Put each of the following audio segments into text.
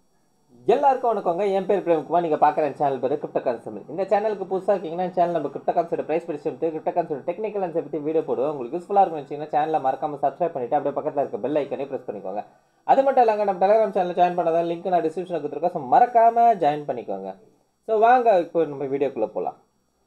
எல்லாருக்கும் வணக்கங்க என் பேர் பிரேம்குமார் நீங்கள் பார்க்குற சேனல் பேர் கிரிப்டோ கான்செப்ட் இந்த சேனலுக்கு புதுசாக இருக்கீங்கன்னா சேனல் நம்ம கிரிப்டோ கான்செப்ட் ப்ரைஸ் படிச்சுட்டு கிரிப்டோ கான்செப்ட் டெக்னிக்கல் அன்சை பற்றி வீடியோ போடுவோம் உங்களுக்கு யூஸ்ஃபுல்லாக இருக்கும் வச்சிங்கன்னா சேனலை மறக்காம சப்ஸ்கிரைப் பண்ணிட்டு அப்படியே பக்கத்தில் இருக்க பெல் ஐக்கனே ப்ரெஸ் பண்ணிக்கோங்க அது மட்டும் இல்லைங்க நம்ம டெலிகிராம் சேனல் ஜாயின் பண்ணாதான் லிங்க் நான் டிஸ்கிரிப்ஷனில் கொடுத்துருக்கேன் ஸோ மறக்காம ஜாயின் பண்ணிக்கோங்க ஸோ வாங்க இப்போ நம்ம வீடியோக்குள்ளே போகலாம்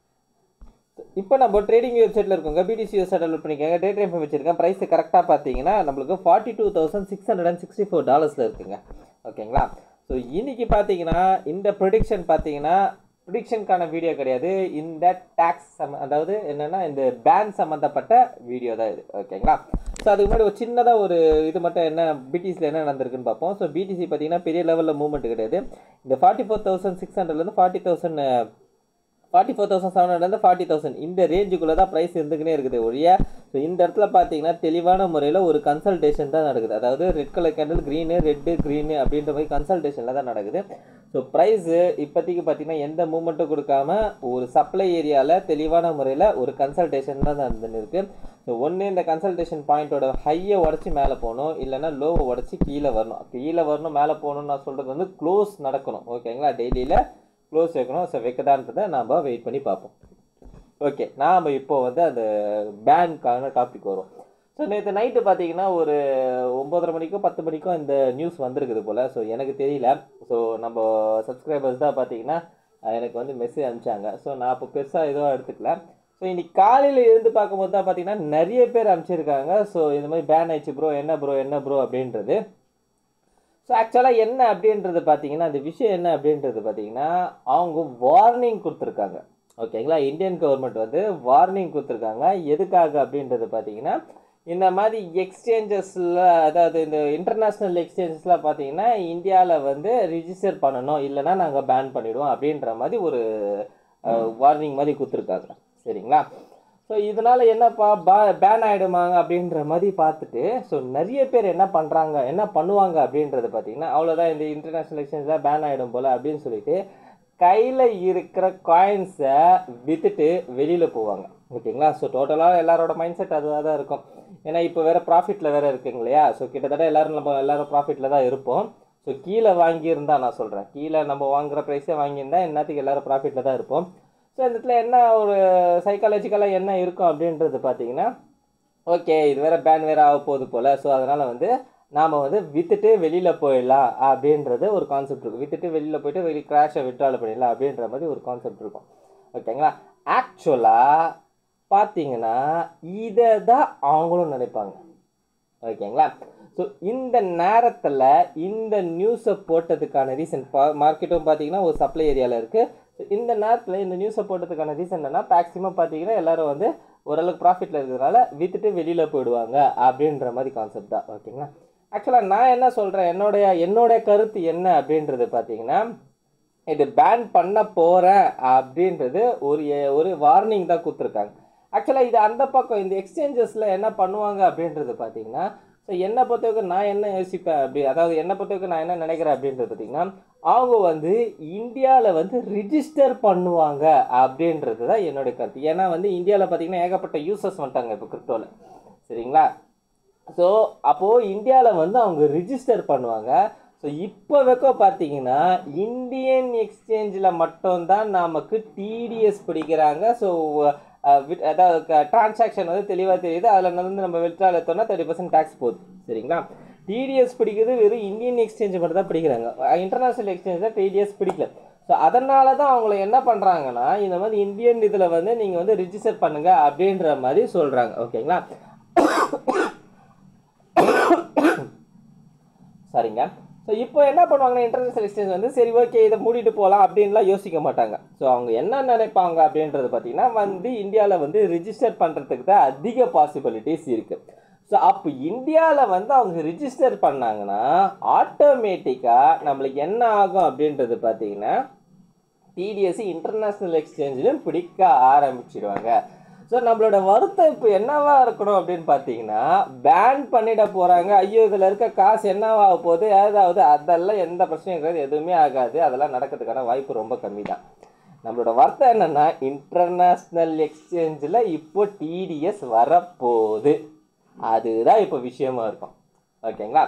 இப்போ நம்ம ட்ரேடிங் வெப்சைட்டில் இருக்கோங்க பிடிசி வெப்சைட் டவுன்லோட் பண்ணிக்கோங்க டே டைம் வச்சிருக்கேன் ப்ரைஸ் கரெக்டாக பார்த்தீங்கன்னா நம்மளுக்கு forty two thousand six hundred and sixty four டாலர்ஸில் இருக்குங்க ஓகேங்களா ஸோ இன்னைக்கு பார்த்தீங்கன்னா இந்த ப்ரொடிக்ஷன் பார்த்தீங்கன்னா ப்ரிடிக்ஷனுக்கான வீடியோ கிடையாது இந்த டேக்ஸ் சம்ம அதாவது என்னென்னா இந்த பேன் சம்மந்தப்பட்ட வீடியோ தான் இது ஓகேங்களா ஸோ அதுக்கு முன்னாடி ஒரு சின்னதாக ஒரு இது மட்டும் என்ன பிடிசியில் என்ன நடந்திருக்குன்னு பார்ப்போம் ஸோ பிடிசி பார்த்தீங்கன்னா பெரிய லெவலில் மூவ்மெண்ட் கிடையாது இந்த ஃபார்ட்டி ஃபோர் தௌசண்ட் சிக்ஸ் ஹண்ட்ரட்லேருந்து forty thousand forty four thousand seven ஹண்ட்ரட்லேருந்து ஃபார்ட்டி தௌசண்ட் இந்த ரேஞ்சுக்குள்ளே தான் ப்ரைஸ் இருந்துக்கினே இருக்குது ஒழிய ஸோ இந்த இடத்துல பார்த்தீங்கன்னா தெளிவான முறையில் ஒரு கன்சல்டேஷன் தான் நடக்குது அதாவது red colour candle green red green அப்படின்ற மாதிரி கன்சல்டேஷனில் தான் நடக்குது ஸோ ப்ரைஸு இப்போதைக்கு பார்த்தீங்கன்னா எந்த மூமெண்ட்டும் கொடுக்காம ஒரு சப்ளை ஏரியாவில் தெளிவான முறையில் ஒரு கன்சல்டேஷன் தான் நடந்துன்னு இருக்குது ஸோ ஒன்று இந்த கன்சல்டேஷன் பாயிண்ட்டோட ஹையை உடச்சி மேலே போகணும் இல்லைன்னா லோவை உடச்சி கீழே வரணும் கீழே வரணும் மேலே போகணும்னு நான் சொல்கிறது வந்து க்ளோஸ் நடக்கணும் ஓகேங்களா டெய்லியில் க்ளோஸ் வைக்கணும் ஸோ வைக்கதான்றதை நாம் வெயிட் பண்ணி பார்ப்போம் ஓகே நாம் இப்போ வந்து அந்த பேனுக்கான டாபிக் வரும் ஸோ நேற்று நைட்டு பார்த்தீங்கன்னா ஒரு ஒம்பதரை மணிக்கோ பத்து மணிக்கோ இந்த நியூஸ் வந்திருக்குது போல் ஸோ எனக்கு தெரியல ஸோ நம்ம சப்ஸ்கிரைபர்ஸ் தான் பார்த்தீங்கன்னா அஹ், எனக்கு வந்து மெசேஜ் அனுப்பிச்சாங்க ஸோ நான் இப்போ பெருசாக எதுவும் எடுத்துக்கல ஸோ இன்னைக்கு காலையில் எழுந்து பார்க்கும்போது தான் பார்த்தீங்கன்னா நிறைய பேர் அனுப்பிச்சிருக்காங்க ஸோ இந்த மாதிரி பேன் ஆயிடுச்சு ப்ரோ என்ன ப்ரோ என்ன ப்ரோ அப்படின்றது ஸோ ஆக்சுவலாக என்ன அப்படின்றது பார்த்தீங்கன்னா அந்த விஷயம் என்ன அப்படின்றது பார்த்தீங்கன்னா அவங்க வார்னிங் கொடுத்துருக்காங்க ஓகேங்களா இந்தியன் கவர்மெண்ட் வந்து வார்னிங் கொடுத்துருக்காங்க எதுக்காக அப்படின்றது பார்த்தீங்கன்னா இந்த மாதிரி எக்ஸ்சேஞ்சஸில் அதாவது இந்த இன்டர்நேஷ்னல் எக்ஸ்சேஞ்சஸ்லாம் பார்த்தீங்கன்னா இந்தியாவில் வந்து ரிஜிஸ்டர் பண்ணணும் இல்லைன்னா நாங்கள் பேன் பண்ணிவிடுவோம் அப்படின்ற மாதிரி ஒரு வார்னிங் மாதிரி கொடுத்துருக்காங்க சரிங்களா ஸோ இதனால என்னப்பா பா பேன் ஆகிடுமாங்க அப்படின்ற மாதிரி பார்த்துட்டு ஸோ நிறைய பேர் என்ன பண்ணுறாங்க என்ன பண்ணுவாங்க அப்படின்றது பார்த்தீங்கன்னா அவ்வளோதான் இந்த இன்டர்நேஷ்னல் எக்ஸ்சேஞ்சில் பேன் ஆகிடும் போல் அப்படின்னு சொல்லிட்டு கையில் இருக்கிற காயின்ஸை விற்றுட்டு வெளியில் போவாங்க ஓகேங்களா ஸோ டோட்டலாக எல்லாரோட மைண்ட் செட் அதுவாக தான் இருக்கும் ஏன்னா இப்போ வேறு ப்ராஃபிட்டில் வேறு இருக்குங்க இல்லையா ஸோ கிட்டத்தட்ட எல்லாரும் நம்ம எல்லாரும் ப்ராஃபிட்டில் தான் இருப்போம் ஸோ கீழே வாங்கியிருந்தா நான் சொல்கிறேன் கீழே நம்ம வாங்குற ப்ரைஸே வாங்கியிருந்தா என்னத்துக்கு எல்லாரும் ப்ராஃபிட்டில் தான் இருப்போம் ஸோ இந்த இடத்துல என்ன ஒரு சைக்காலஜிக்கலாக என்ன இருக்கும் அப்படின்றது பார்த்தீங்கன்னா ஓகே இது வேற பேன் வேற ஆக போகுது போல் ஸோ அதனால் வந்து நாம் வந்து விற்றுட்டு வெளியில் போயிடலாம் அப்படின்றது ஒரு கான்செப்ட் இருக்கும் விற்றுட்டு வெளியில் போயிட்டு வெளியே கிராஷை விட்ரால் பண்ணிடலாம் அப்படின்ற மாதிரி ஒரு கான்செப்ட் இருக்கும் ஓகேங்களா ஆக்சுவலாக பார்த்தீங்கன்னா இதை தான் அவங்களும் நினைப்பாங்க ஓகேங்களா ஸோ இந்த நேரத்தில் இந்த நியூஸை போட்டதுக்கான ரீசன் மார்க்கெட்டும் பார்த்தீங்கன்னா ஒரு சப்ளை ஏரியாவில் இருக்குது ஸோ இந்த நேரத்தில் இந்த நியூஸை போட்டதுக்கான ரீசன் என்னன்னா மேக்ஸிமம் பார்த்தீங்கன்னா எல்லாரும் வந்து ஓரளவுக்கு ப்ராஃபிட்டில் இருக்கிறதுனால விற்றுட்டு வெளியில் போயிடுவாங்க அப்படின்ற மாதிரி கான்செப்ட் தான் ஓகேங்களா ஆக்சுவலாக நான் என்ன சொல்கிறேன் என்னுடைய என்னுடைய கருத்து என்ன அப்படின்றது பார்த்தீங்கன்னா இது பேன் பண்ண போகிறேன் அப்படின்றது ஒரு ஒரு வார்னிங் தான் கொடுத்துருக்காங்க ஆக்சுவலாக இது அந்த பக்கம் இந்த எக்ஸ்சேஞ்சஸில் என்ன பண்ணுவாங்க அப்படின்றது பார்த்தீங்கன்னா ஸோ என்னை பொறுத்தவரைக்கும் நான் என்ன யோசிப்பேன் அப்படி அதாவது என்னை பொறுத்தவரைக்கும் நான் என்ன நினைக்கிறேன் அப்படின்றது பார்த்தீங்கன்னா அவங்க வந்து இந்தியாவில் வந்து ரிஜிஸ்டர் பண்ணுவாங்க அப்படின்றது தான் என்னுடைய கருத்து ஏன்னா வந்து இந்தியாவில் பார்த்தீங்கன்னா ஏகப்பட்ட யூசர்ஸ் வந்துட்டாங்க இப்போ கிரிப்டோவில் சரிங்களா ஸோ அப்போது இந்தியாவில் வந்து அவங்க ரிஜிஸ்டர் பண்ணுவாங்க ஸோ இப்போ வரைக்கும் பார்த்தீங்கன்னா இந்தியன் எக்ஸ்சேஞ்சில் மட்டும்தான் நமக்கு டிடிஎஸ் பிடிக்கிறாங்க ஸோ அதாவது டிரான்சாக்ஷன் வந்து தெளிவாக தெரியுது அதில் வந்து நம்ம விட்ரால் எடுத்தோம்னா தேர்ட்டி பர்சன்ட் டேக்ஸ் போகுது சரிங்களா டிடிஎஸ் பிடிக்கிறது வெறும் இந்தியன் எக்ஸ்சேஞ்ச் மட்டும் தான் பிடிக்கிறாங்க இன்டர்நேஷ்னல் எக்ஸ்சேஞ்ச் தான் டிடிஎஸ் பிடிக்கல ஸோ அதனால தான் அவங்கள என்ன பண்ணுறாங்கன்னா இந்த மாதிரி இந்தியன் இதில் வந்து நீங்கள் வந்து ரிஜிஸ்டர் பண்ணுங்க அப்படின்ற மாதிரி சொல்கிறாங்க ஓகேங்களா சரிங்க ஸோ இப்போ என்ன பண்ணுவாங்கன்னா இன்டர்நேஷனல் எக்ஸ்சேஞ்ச் வந்து சரி ஓகே இதை மூடிட்டு போகலாம் அப்படின்லாம் யோசிக்க மாட்டாங்க ஸோ அவங்க என்ன நினைப்பாங்க அப்படின்றது பார்த்தீங்கன்னா வந்து இந்தியாவில் வந்து ரிஜிஸ்டர் பண்ணுறதுக்கு தான் அதிக பாசிபிலிட்டிஸ் இருக்குது ஸோ அப்போ இந்தியாவில் வந்து அவங்க ரிஜிஸ்டர் பண்ணாங்கன்னா ஆட்டோமேட்டிக்காக நம்மளுக்கு என்ன ஆகும் அப்படின்றது பார்த்தீங்கன்னா டிடிஎஸ் இன்டர்நேஷ்னல் எக்ஸ்சேஞ்சிலும் பிடிக்க ஆரம்பிச்சிடுவாங்க ஸோ நம்மளோட வருத்தம் இப்போ என்னவா இருக்கணும் அப்படின்னு பார்த்தீங்கன்னா பேன் பண்ணிட போகிறாங்க ஐயோ இதில் இருக்க காசு என்னவாக போகுது ஏதாவது அதெல்லாம் எந்த பிரச்சனையும் கிடையாது எதுவுமே ஆகாது அதெல்லாம் நடக்கிறதுக்கான வாய்ப்பு ரொம்ப கம்மி தான் நம்மளோட வருத்தம் என்னென்னா இன்டர்நேஷ்னல் எக்ஸ்சேஞ்சில் இப்போ டிடிஎஸ் வரப்போகுது அதுதான் இப்போ விஷயமா இருக்கும் ஓகேங்களா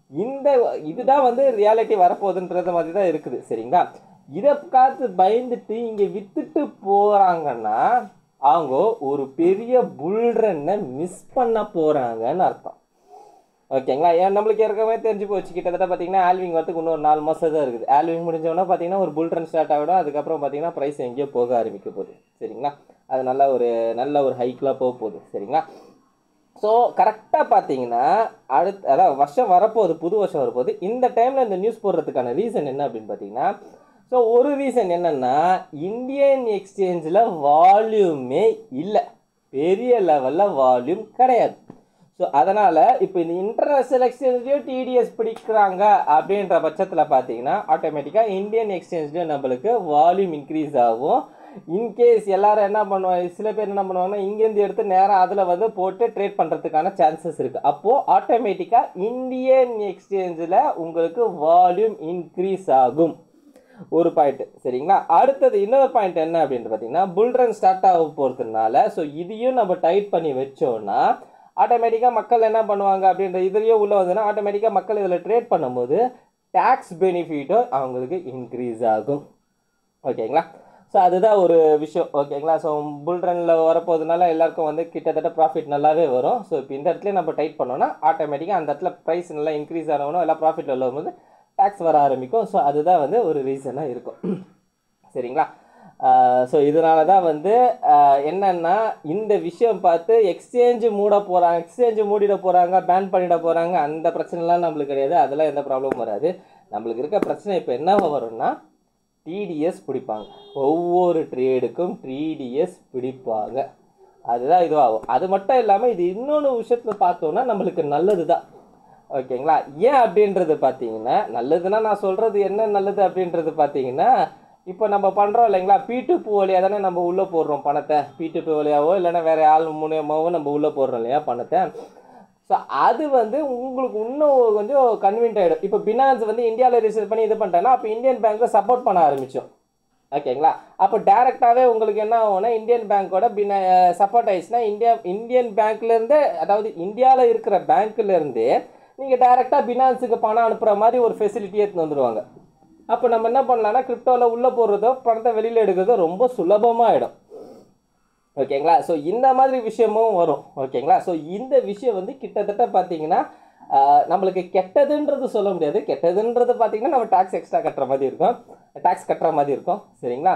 இந்த இதுதான் வந்து ரியாலிட்டி வரப்போகுதுன்றது மாதிரி தான் இருக்குது சரிங்களா இதை காத்து பயந்துட்டு இங்கே வித்துட்டு போகிறாங்கன்னா அவங்க ஒரு பெரிய புல்ரன்னை மிஸ் பண்ண போகிறாங்கன்னு அர்த்தம் ஓகேங்களா ஏன் நம்மளுக்கு ஏற்கனவே தெரிஞ்சு போச்சு கிட்டத்தட்ட பார்த்தீங்கன்னா ஆல்விங் வரதுக்கு இன்னொரு நாலு மாதம் தான் இருக்குது ஆல்விங் முடிஞ்சவொடனே பார்த்தீங்கன்னா ஒரு புல் ரன் ஸ்டார்ட் ஆகிடும் அதுக்கப்புறம் பார்த்தீங்கன்னா ப்ரைஸ் எங்கேயோ போக ஆரம்பிக்க போகுது சரிங்களா அது நல்ல ஒரு நல்ல ஒரு ஹைக்கில் போக போகுது சரிங்களா ஸோ கரெக்டாக பார்த்தீங்கன்னா அடுத்த அதாவது வருஷம் வரப்போகுது புது வருஷம் வரப்போகுது இந்த டைமில் இந்த நியூஸ் போடுறதுக்கான ரீசன் என்ன அப்படின்னு பார்த்தீங்கன்னா ஸோ ஒரு ரீசன் என்னென்னா இந்தியன் எக்ஸ்சேஞ்சில் வால்யூமே இல்லை பெரிய லெவலில் வால்யூம் கிடையாது ஸோ அதனால் இப்போ இந்த இன்டர்நேஷ்னல் எக்ஸ்சேஞ்ச்லேயும் டிடிஎஸ் பிடிக்கிறாங்க அப்படின்ற பட்சத்தில் பார்த்தீங்கன்னா ஆட்டோமேட்டிக்காக இந்தியன் எக்ஸ்சேஞ்ச்லேயும் நம்மளுக்கு வால்யூம் இன்க்ரீஸ் ஆகும் இன்கேஸ் எல்லாரும் என்ன பண்ணுவாங்க சில பேர் என்ன பண்ணுவாங்கன்னா இங்கேருந்து எடுத்து நேராக அதில் வந்து போட்டு ட்ரேட் பண்ணுறதுக்கான சான்சஸ் இருக்குது அப்போது ஆட்டோமேட்டிக்காக இந்தியன் எக்ஸ்சேஞ்சில் உங்களுக்கு வால்யூம் இன்க்ரீஸ் ஆகும் ஒரு பாயிண்ட் சரிங்களா அடுத்தது இன்னொரு பாயிண்ட் என்ன அப்படின்னு பார்த்தீங்கன்னா புல்ரன் ஸ்டார்ட் ஆக போகிறதுனால ஸோ இதையும் நம்ம டைட் பண்ணி வச்சோம்னா ஆட்டோமேட்டிக்காக மக்கள் என்ன பண்ணுவாங்க அப்படின்ற இதுலேயும் உள்ளே வந்ததுன்னா ஆட்டோமேட்டிக்காக மக்கள் இதில் ட்ரேட் பண்ணும்போது டேக்ஸ் பெனிஃபிட்டும் அவங்களுக்கு இன்க்ரீஸ் ஆகும் ஓகேங்களா ஸோ அதுதான் ஒரு விஷயம் ஓகேங்களா ஸோ புல்ரனில் வரப்போகிறதுனால எல்லாருக்கும் வந்து கிட்டத்தட்ட ப்ராஃபிட் நல்லாவே வரும் ஸோ இப்போ இந்த இடத்துல நம்ம டைட் பண்ணோம்னா ஆட்டோமேட்டிக்காக அந்த இடத்துல ப்ரைஸ் நல்லா இன்க்ரீஸ் ஆகணும் எல்லாம் ப்ராஃபிட் வரும்போது டேக்ஸ் வர ஆரம்பிக்கும் ஸோ அதுதான் வந்து ஒரு ரீசனாக இருக்கும் சரிங்களா ஸோ இதனால தான் வந்து ஆஹ் என்னன்னா இந்த விஷயம் பார்த்து எக்ஸ்சேஞ்சு மூட போகிறாங்க எக்ஸ்சேஞ்சு மூடிட போகிறாங்க பேன் பண்ணிட போகிறாங்க அந்த பிரச்சனைலாம் நம்மளுக்கு கிடையாது அதெல்லாம் எந்த ப்ராப்ளமும் வராது நம்மளுக்கு இருக்க பிரச்சனை இப்போ என்ன வரும்னா டிடிஎஸ் பிடிப்பாங்க ஒவ்வொரு ட்ரேடுக்கும் டிடிஎஸ் பிடிப்பாங்க அதுதான் இதுவாகும் அது மட்டும் இல்லாமல் இது இன்னொன்று விஷயத்தில் பார்த்தோன்னா நம்மளுக்கு நல்லது தான் ஓகேங்களா ஏன் அப்படின்றது பார்த்தீங்கன்னா நல்லதுன்னா நான் சொல்கிறது என்ன நல்லது அப்படின்றது பார்த்தீங்கன்னா இப்போ நம்ம பண்ணுறோம் இல்லைங்களா பீட்டு பூ வழியாக தானே நம்ம உள்ளே போடுறோம் பணத்தை பீட்டு பூ வழியாவோ இல்லைன்னா வேறு ஆள் மூலியமாவோ நம்ம உள்ளே போடுறோம் இல்லையா பணத்தை ஸோ அது வந்து உங்களுக்கு இன்னும் கொஞ்சம் கன்வீன்ட் ஆகிடும் இப்போ பினான்ஸ் வந்து இந்தியாவில் ரிசர்வ் பண்ணி இது பண்ணிட்டேன்னா அப்போ இந்தியன் பேங்க்கை சப்போர்ட் பண்ண ஆரம்பிச்சோம் ஓகேங்களா அப்போ டேரெக்டாகவே உங்களுக்கு என்ன ஆகும்னா இந்தியன் பேங்க்கோட பின சப்போர்ட் ஆயிடுச்சுன்னா இந்தியா இந்தியன் பேங்க்லேருந்து அதாவது இந்தியாவில் இருக்கிற பேங்க்லேருந்தே நீங்கள் டேரெக்டாக பினான்ஸுக்கு பணம் அனுப்புகிற மாதிரி ஒரு ஃபெசிலிட்டி எடுத்துன்னு வந்துடுவாங்க அப்போ நம்ம என்ன பண்ணலாம்னா கிரிப்டோவில் உள்ளே போடுறதோ பணத்தை வெளியில் எடுக்கிறதோ ரொம்ப சுலபமாகிடும் ஓகேங்களா ஸோ இந்த மாதிரி விஷயமும் வரும் ஓகேங்களா ஸோ இந்த விஷயம் வந்து கிட்டத்தட்ட பார்த்தீங்கன்னா ஆஹ், நம்மளுக்கு கெட்டதுன்றது சொல்ல முடியாது கெட்டதுன்றது பார்த்தீங்கன்னா நம்ம டேக்ஸ் எக்ஸ்ட்ரா கட்டுற மாதிரி இருக்கும் டேக்ஸ் கட்டுற மாதிரி இருக்கும் சரிங்களா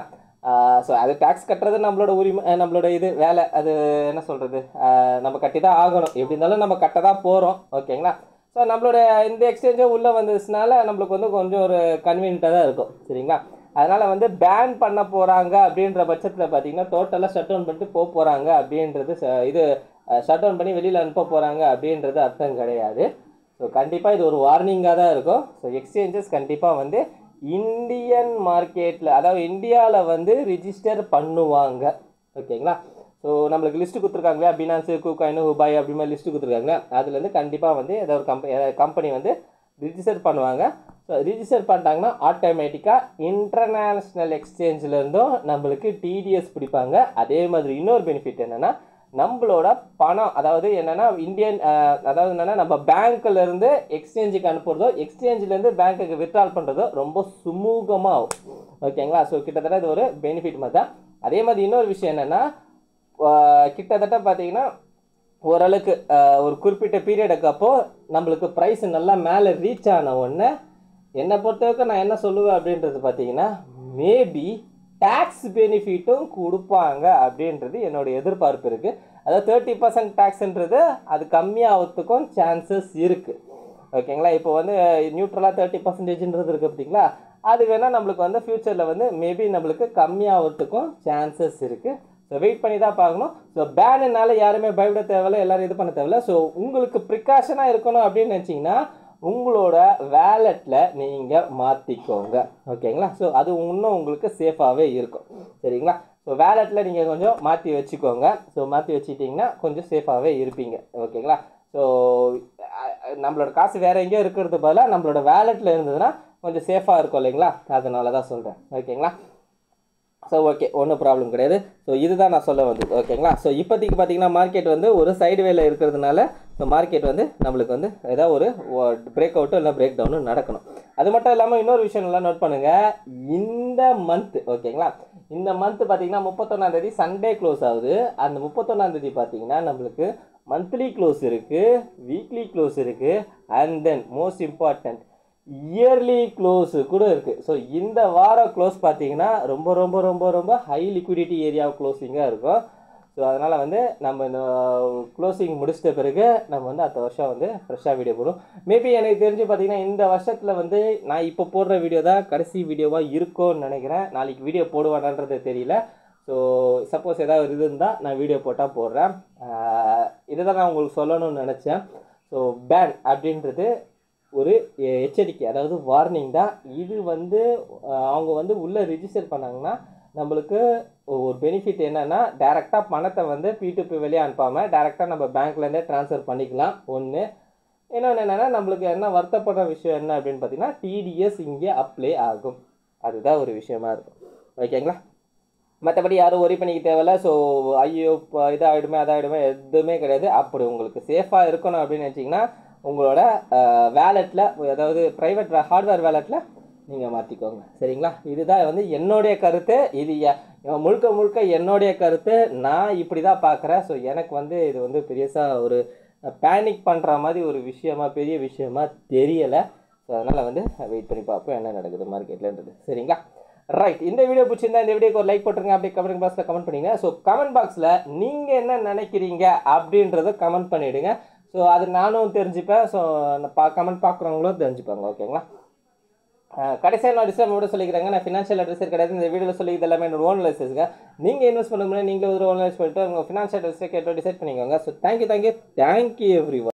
ஸோ அது டேக்ஸ் கட்டுறது நம்மளோட உரிமை அஹ், நம்மளோட இது வேலை அது என்ன சொல்கிறது நம்ம கட்டி தான் ஆகணும் எப்படி இருந்தாலும் நம்ம கட்ட தான் போகிறோம் ஓகேங்களா ஸோ நம்மளோட இந்த எக்ஸ்சேஞ்சும் உள்ளே வந்துச்சுனால நம்மளுக்கு வந்து கொஞ்சம் ஒரு கன்வீனியண்ட்டாக தான் இருக்கும் சரிங்களா அதனால் வந்து பேன் பண்ண போகிறாங்க அப்படின்ற பட்சத்தில் பார்த்தீங்கன்னா டோட்டலாக ஷட் டவுன் பண்ணிட்டு போக போகிறாங்க அப்படின்றது ச- இது ஷட் டவுன் பண்ணி வெளியில் அனுப்ப போகிறாங்க அப்படின்றது அர்த்தம் கிடையாது ஸோ கண்டிப்பாக இது ஒரு வார்னிங்காக தான் இருக்கும் ஸோ எக்ஸ்சேஞ்சஸ் கண்டிப்பாக வந்து இந்தியன் மார்க்கெட்டில் அதாவது இந்தியாவில் வந்து ரிஜிஸ்டர் பண்ணுவாங்க ஓகேங்களா ஸோ நம்மளுக்கு லிஸ்ட்டு கொடுத்துருக்காங்க இல்லையா பினான்ஸு கூகாயின் ஹுபாய் அப்படி மாதிரி லிஸ்ட்டு கொடுத்துருக்காங்க அதுலேருந்து கண்டிப்பாக வந்து ஏதோ ஒரு கம்பெனி கம்பெனி வந்து ரிஜிஸ்டர் பண்ணுவாங்க ஸோ ரிஜிஸ்டர் பண்ணிட்டாங்கன்னா ஆட்டோமேட்டிக்காக இன்டர்நேஷ்னல் எக்ஸ்சேஞ்சிலேருந்தும் நம்மளுக்கு டிடிஎஸ் பிடிப்பாங்க அதே மாதிரி இன்னொரு பெனிஃபிட் என்னென்னா நம்மளோட பணம் அதாவது என்னென்னா இந்தியன் அஹ், அதாவது என்னென்னா நம்ம பேங்க்ல இருந்து எக்ஸ்சேஞ்சுக்கு அனுப்புறதோ எக்ஸ்சேஞ்சிலேருந்து பேங்க்குக்கு வித்ட்ரால் பண்ணுறதோ ரொம்ப சுமூகமாக ஆகும் ஓகேங்களா ஸோ கிட்டத்தட்ட இது ஒரு பெனிஃபிட் மாதிரி தான் அதே மாதிரி இன்னொரு விஷயம் என்னென்னா கிட்டத்தட்ட பார்த்தீங்கன்னா ஓரளவுக்கு அஹ், ஒரு குறிப்பிட்ட பீரியடுக்கு அப்போ நம்மளுக்கு ப்ரைஸ் நல்லா மேலே ரீச் ஆன உடனே என்னை பொறுத்தவரைக்கும் நான் என்ன சொல்லுவேன் அப்படின்றது பார்த்தீங்கன்னா மேபி டேக்ஸ் பெனிஃபிட்டும் கொடுப்பாங்க அப்படின்றது என்னோட எதிர்பார்ப்பு இருக்குது அதாவது தேர்ட்டி பர்சன்ட் டேக்ஸ்ன்றது அது கம்மியாகிறதுக்கும் சான்சஸ் இருக்குது ஓகேங்களா இப்போ வந்து நியூட்ரலாக தேர்ட்டி பர்சன்டேஜ்ன்றது இருக்குது பார்த்தீங்களா அது வேணால் நம்மளுக்கு வந்து ஃப்யூச்சரில் வந்து மேபி நம்மளுக்கு கம்மியாகிறதுக்கும் சான்சஸ் இருக்குது ஸோ வெயிட் பண்ணி தான் பார்க்கணும் ஸோ பேனுனால யாருமே பயப்பட தேவையில்ல எல்லாரும் இது பண்ண தேவையில்ல ஸோ உங்களுக்கு ப்ரிகாஷனாக இருக்கணும் அப்படின்னு நினச்சிங்கன்னா உங்களோட வேலெட்டில் நீங்கள் மாற்றிக்கோங்க ஓகேங்களா ஸோ அது இன்னும் உங்களுக்கு சேஃபாகவே இருக்கும் சரிங்களா ஸோ வேலெட்டில் நீங்கள் கொஞ்சம் மாற்றி வச்சுக்கோங்க ஸோ மாற்றி வச்சுக்கிட்டிங்கன்னா கொஞ்சம் சேஃபாகவே இருப்பீங்க ஓகேங்களா ஸோ நம்மளோட காசு வேறு எங்கேயோ இருக்கிறது பதிலாக நம்மளோட வேலெட்டில் இருந்ததுன்னா கொஞ்சம் சேஃபாக இருக்கும் இல்லைங்களா அதனால தான் சொல்கிறேன் ஓகேங்களா ஸோ ஓகே ஒன்றும் ப்ராப்ளம் கிடையாது ஸோ இதுதான் நான் சொல்ல வந்தது ஓகேங்களா ஸோ இப்போதைக்கு பார்த்தீங்கன்னா மார்க்கெட் வந்து ஒரு சைடு வேல இருக்கிறதுனால ஸோ மார்க்கெட் வந்து நம்மளுக்கு வந்து ஏதாவது ஒரு பிரேக் அவுட்டோ இல்லை பிரேக் டவுனும் நடக்கணும் அது மட்டும் இல்லாமல் இன்னொரு விஷயம் நல்லா நோட் பண்ணுங்கள் இந்த மந்த் ஓகேங்களா இந்த மந்த் பார்த்தீங்கன்னா முப்பத்தொன்னாந்தேதி சண்டே க்ளோஸ் ஆகுது அந்த முப்பத்தொன்னாந்தேதி பார்த்தீங்கன்னா நம்மளுக்கு மந்த்லி க்ளோஸ் இருக்குது வீக்லி க்ளோஸ் இருக்குது and then most important yearly close கூட இருக்குது ஸோ இந்த வாரம் க்ளோஸ் பார்த்தீங்கன்னா ரொம்ப ரொம்ப ரொம்ப ரொம்ப ஹை லிக்விடிட்டி ஏரியா க்ளோசிங்காக இருக்கும் ஸோ அதனால் வந்து நம்ம இந்த க்ளோசிங் முடிச்சிட்ட பிறகு நம்ம வந்து அடுத்த வருஷம் வந்து ஃப்ரெஷ்ஷாக வீடியோ போடுவோம் மேபி எனக்கு தெரிஞ்சு பார்த்தீங்கன்னா இந்த வருஷத்தில் வந்து நான் இப்போ போடுற வீடியோ தான் கடைசி வீடியோவாக இருக்கும்னு நினைக்கிறேன் நாளைக்கு வீடியோ போடுவானன்றது தெரியல ஸோ சப்போஸ் ஏதாவது இது இருந்தால் நான் வீடியோ போட்டால் போடுறேன் இதை தான் நான் உங்களுக்கு சொல்லணும்னு நினச்சேன் ஸோ பேன் அப்படின்றது ஒரு எ- எச்சரிக்கை அதாவது வார்னிங் தான் இது வந்து அஹ், அவங்க வந்து உள்ளே ரிஜிஸ்டர் பண்ணாங்கன்னா நம்மளுக்கு ஒரு பெனிஃபிட் என்னன்னா டேரெக்டாக பணத்தை வந்து பி வெளியே அனுப்பாமல் டேரெக்டாக நம்ம பேங்க்லேருந்தே ட்ரான்ஸ்ஃபர் பண்ணிக்கலாம் ஒன்று இன்னொன்று என்னென்னா நம்மளுக்கு என்ன வருத்தப்படுற விஷயம் என்ன அப்படின்னு பார்த்தீங்கன்னா டிடிஎஸ் இங்கே அப்ளை ஆகும் அதுதான் ஒரு விஷயமா இருக்கும் ஓகேங்களா மற்றபடி யாரும் ஒரி பண்ணிக்க தேவையில்ல ஸோ ஐயோ இப்போ இதாகிடுமே அதாகிடுமே எதுவுமே கிடையாது அப்படி உங்களுக்கு சேஃபாக இருக்கணும் அப்படின்னு நினச்சிங்கன்னா உங்களோட வேலெட்டில் அதாவது ப்ரைவேட் ஹார்ட்வேர் வேலெட்டில் நீங்கள் மாற்றிக்கோங்க சரிங்களா இதுதான் வந்து என்னுடைய கருத்து இது எ- முழுக்க முழுக்க என்னுடைய கருத்து நான் இப்படி தான் பார்க்குறேன் ஸோ எனக்கு வந்து இது வந்து பெரியசாக ஒரு பேனிக் பண்ணுற மாதிரி ஒரு விஷயமா பெரிய விஷயமா தெரியலை ஸோ அதனால் வந்து வெயிட் பண்ணி பார்ப்போம் என்ன நடக்குது மார்க்கெட்லன்றது சரிங்களா ரைட் இந்த வீடியோ பிடிச்சிருந்தா இந்த வீடியோக்கு ஒரு லைக் போட்டுருங்க அப்படியே கமெண்ட் பாக்ஸில் கமெண்ட் பண்ணுங்க ஸோ கமெண்ட் பாக்ஸில் நீங்கள் என்ன நினைக்கிறீங்க அப்படின்றத கமெண்ட் பண்ணிவிடுங்க ஸோ அது நானும் தெரிஞ்சுப்பேன் ஸோ பா கமெண்ட் பார்க்குறவங்களும் தெரிஞ்சுப்பாங்க ஓகேங்களா கடைசியாக நான் டிஸ்டர்ப் கூட சொல்லிக்கிறேங்க நான் ஃபினான்ஷியல் அட்வைசர் கிடையாது இந்த வீடியோவில் சொல்லி எல்லாமே என்னோட ஓன் லைசன்ஸுங்க நீங்கள் இன்வெஸ்ட் பண்ண முடியாது நீங்களே ஒரு ஓன் லைஸ் பண்ணிட்டு உங்கள் ஃபினான்ஷியல் அட்வைஸை கேட்டு டிசைட் பண்ணிக்கோங்க so thank you thank you thank you every